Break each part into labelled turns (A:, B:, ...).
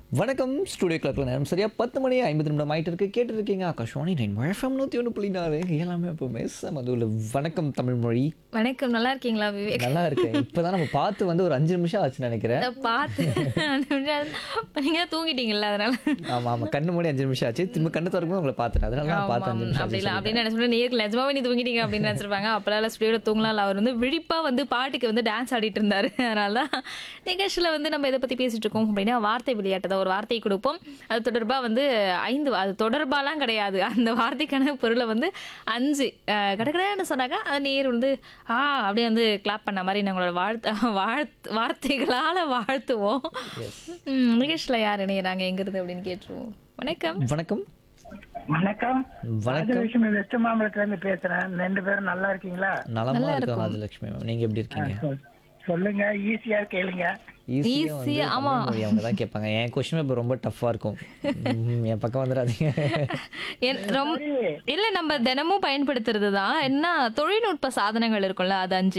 A: வணக்கம் ஸ்டுடியோ கிளப்பில் நேரம் சரியா பத்து மணி ஐம்பது நிமிடம் ஆயிட்டு இருக்கு கேட்டு இருக்கீங்க ஆகாஷ்வாணி நைன் எஃப்எம் நூற்றி ஒன்று புள்ளி நாலு எல்லாமே இப்போ மெஸ் மதுவில் வணக்கம் தமிழ் மொழி
B: வணக்கம் நல்லா இருக்கீங்களா விவேக்
A: நல்லா இருக்கேன் இப்போதான் நம்ம பார்த்து வந்து ஒரு அஞ்சு நிமிஷம் ஆச்சுன்னு நினைக்கிறேன்
B: இதை பார்த்து நீங்க தான் தூங்கிட்டீங்கல்ல அதனால
A: ஆமாம் ஆமாம் கண்ணு மூடி அஞ்சு நிமிஷம் ஆச்சு திரும்ப கண்ணு திறக்கும் உங்களை பார்த்துட்டேன் அதனால நான் பார்த்து அஞ்சு நிமிஷம்
B: அப்படி
A: ஆச்சு
B: இல்லை அப்படின்னு நினைச்சு நேருக்கு நிஜமாவே நீ தூங்கிட்டீங்க அப்படின்னு நினைச்சிருப்பாங்க அப்பெல்லாம் ஸ்டுடியோல தூங்கலாம் இல்ல. அவர் வந்து விழிப்பா வந்து பாட்டுக்கு வந்து டான்ஸ் ஆடிட்டு இருந்தாரு அதனால தான் நிகழ்ச்சியில் வந்து நம்ம இதை பத்தி பேசிட்டு இருக்கோம் அப்படின்னா வார்த்தை விளையாட்டு தான் ஒரு வார்த்தை கொடுப்போம் அது தொடர்பா வந்து ஐந்து அது தொடர்பாலாம் கிடையாது அந்த வார்த்தைக்கான பொருளை வந்து அஞ்சு கடற்கடைன்னு சொன்னாங்க அது நேர் வந்து ஆ அப்படியே வந்து கிளாப் பண்ண மாதிரி நாங்களோட வாழ்த்து வாழ்த்து வார்த்தைகளால வாழ்த்துவோம் ம், நிகழ்ச்சியில் யார் இணையறாங்க எங்கிறது அப்படின்னு கேட்டுருவோம் வணக்கம்
A: வணக்கம்
C: வணக்கம்
A: வணக்கம்
C: ராஜலட்சுமி வெஸ்ட் மாம்பலத்துல இருந்து பேசுறேன் ரெண்டு பேரும் நல்லா இருக்கீங்களா
A: நலமா இருக்கோம் ராஜலட்சுமி மேம் நீங்க எப்படி இருக்கீங்க
C: சொல்- சொல்லுங்க ஈஸியா கேளுங்க
A: ஈஸியாக வந்து
B: Easy, ஆமா.
A: தமிழ் மொழி அவங்க தான் கேட்பாங்க என் கொஸ்டின் இப்போ ரொம்ப டஃப்பாக இருக்கும் ம், என் பக்கம் வந்துடாதீங்க
B: என் ரொம்ப இல்ல நம்ம தினமும் பயன்படுத்துறது தான் என்ன தொழில்நுட்ப சாதனங்கள் இருக்கும்ல அது அஞ்சு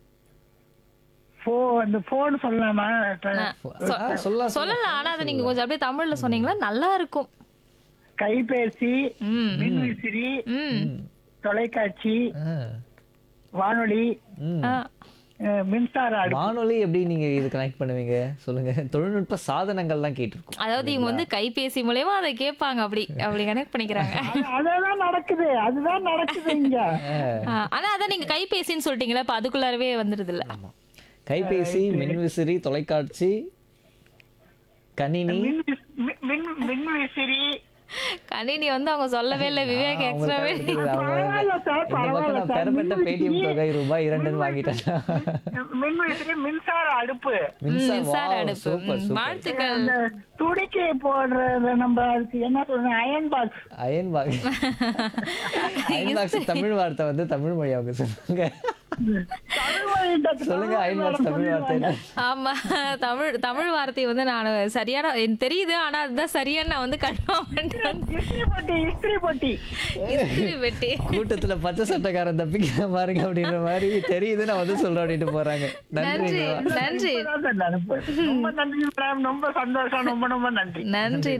C: போ அந்த போன் சொல்லலாமா
A: ஆ, சொல்லலாம்
B: சொல்லலாம் ஆனா அதை நீங்க கொஞ்சம் அப்படியே தமிழ்ல சொன்னீங்களா நல்லா இருக்கும்
C: கைபேசி
B: ம்
C: மின்விசிறி
B: ம்
C: தொலைக்காட்சி
A: ஆ.
C: வானொலி
A: ம்.
B: ஆ,
C: அஹ், மின்சார அடுப்பு
A: வானொலி எப்படி நீங்க இது கனெக்ட் பண்ணுவீங்க சொல்லுங்க தொழில்நுட்ப சாதனங்கள்லாம் கேட்டிருக்கோம்
B: அதாவது இவங்க வந்து கைபேசி மூலயமா அதை கேட்பாங்க அப்படி அப்படி கனெக்ட் பண்ணிக்கிறாங்க
C: அது- அதுதான் நடக்குது அதுதான் நடக்குது இங்க
B: ஆ, ஆனா அதான் நீங்க கைபேசின்னு சொல்லிட்டீங்களா இப்ப அதுக்குள்ளாரவே வந்துருது இல்ல
A: கைபேசி மின்விசிறி தொலைக்காட்சி கணினி
C: மின்விஸ்- மின் மின்- மின்விசிறி
B: கணினி வந்து அவங்க சொல்லவே இல்லை விவேக்
A: ஆ, உங்களுக்கு
B: எக்ஸ்ட்ராவே
A: தெரியுது, அவங்க
C: பரவாயில்ல சார்,
A: இந்த பக்கம்
C: பரவாயில்ல
A: நான்
C: சார்.
A: பெறப்பட்ட பேடிஎம்
C: மின்விசிறி-
A: தொகை ரூபாய் இரண்டுன்னு வாங்கிட்டேன்
C: மின்விசிறி மின்சார அடுப்பு
A: மின்சார
B: மின்சார
A: wow,
B: அடுப்பு
A: சூப்பர்
B: ம்,
A: சூப்பர்
B: வாழ்த்துக்கள்
C: அந்த துடிக்கை போடுறது நம்ம அதுக்கு என்ன சொல்றோம் iron box
A: iron box iron box Tamil வார்த்தை வந்து தமிழ் மொழி அவங்க சொல்லுங்க சொல்லுங்க அயன் பாக்ஸ் தமிழ் வார்த்தை என்ன?
B: ஆமா தமிழ் தமிழ் வார்த்தை வந்து நான் சரியான எனக்கு தெரியுது ஆனா அதுதான் சரியான நான் வந்து கன்ஃபார்ம் பண்றேன்
C: இஸ்திரி பொட்டி இஸ்திரி பொட்டி
B: இஸ்திரி வெட்டி
A: கூட்டத்துல பச்சை சட்டைக்காரன் தப்பிக்கிற பாருங்க அப்படின்ற மாதிரி தெரியுது நான் வந்து சொல்றேன் அப்படின்ட்டு போறாங்க நன்றி
B: நன்றி
A: நிவா.
B: நன்றி
C: இப்பதான் சார் நினைப்பு. ரொம்ப நன்றி மேடம் ரொம்ப சந்தோஷம் ரொம்ப ரொம்ப நன்றி
B: நன்றி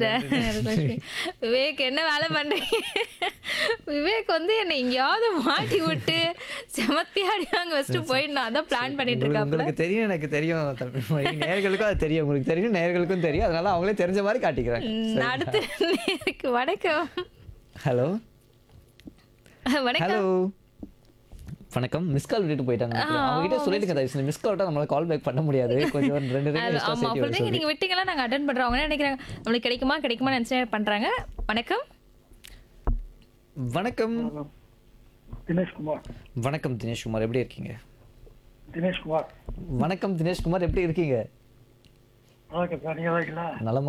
B: விவேக் என்ன வேலை பண்றீங்க விவேக் வந்து என்னை எங்கேயாவது மாட்டி விட்டு செமத்தியாடி அங்க வச்சுட்டு போயிடணும் அதான் பிளான் பண்ணிட்டு
A: உங்களுக்கு-
B: இருக்காப்ல
A: உங்களுக்கு தெரியும் எனக்கு தெரியும் தமிழ் மொழி நேர்களுக்கும் அது தெரியும் உங்களுக்கு தெரியும் நேர்களுக்கும் தெரியும் அதனால அவங்களே தெரிஞ்ச மாதிரி காட்டிக்கிறாங்க
B: ம், அடுத்து நேருக்கு வணக்கம்
A: ஹலோ
B: வணக்கம்
A: ஹலோ வணக்கம் மிஸ் கால் விட்டுட்டு போயிட்டாங்க நினைக்கிறேன். அவங்க கிட்ட சொல்லிடுங்க தயவு செஞ்சு மிஸ் கால் நம்மளால கால் பேக் பண்ண முடியாது கொஞ்சம் ஒரு ரெண்டு ரெண்டு
B: அது-
A: extra
B: ஆமா
A: சேர்த்து விட
B: அப்படிதான்
A: சொல்லி.
B: நீங்க விட்டீங்களா நாங்க அட்டன் பண்றோம் அவங்க என்ன நினைக்கிறாங்க நம்மளுக்கு கிடைக்குமா கிடைக்குமா நினைச்சு பண்றாங்க வணக்கம்
A: வணக்கம்
C: தினேஷ்குமார்
A: வணக்கம் தினேஷ்குமார் எப்படி இருக்கீங்க
C: தினேஷ்குமார்
A: வணக்கம் தினேஷ்குமார் எப்படி இருக்கீங்க
C: ஓகே சார் நீங்க ஓகேங்களா
A: நலமா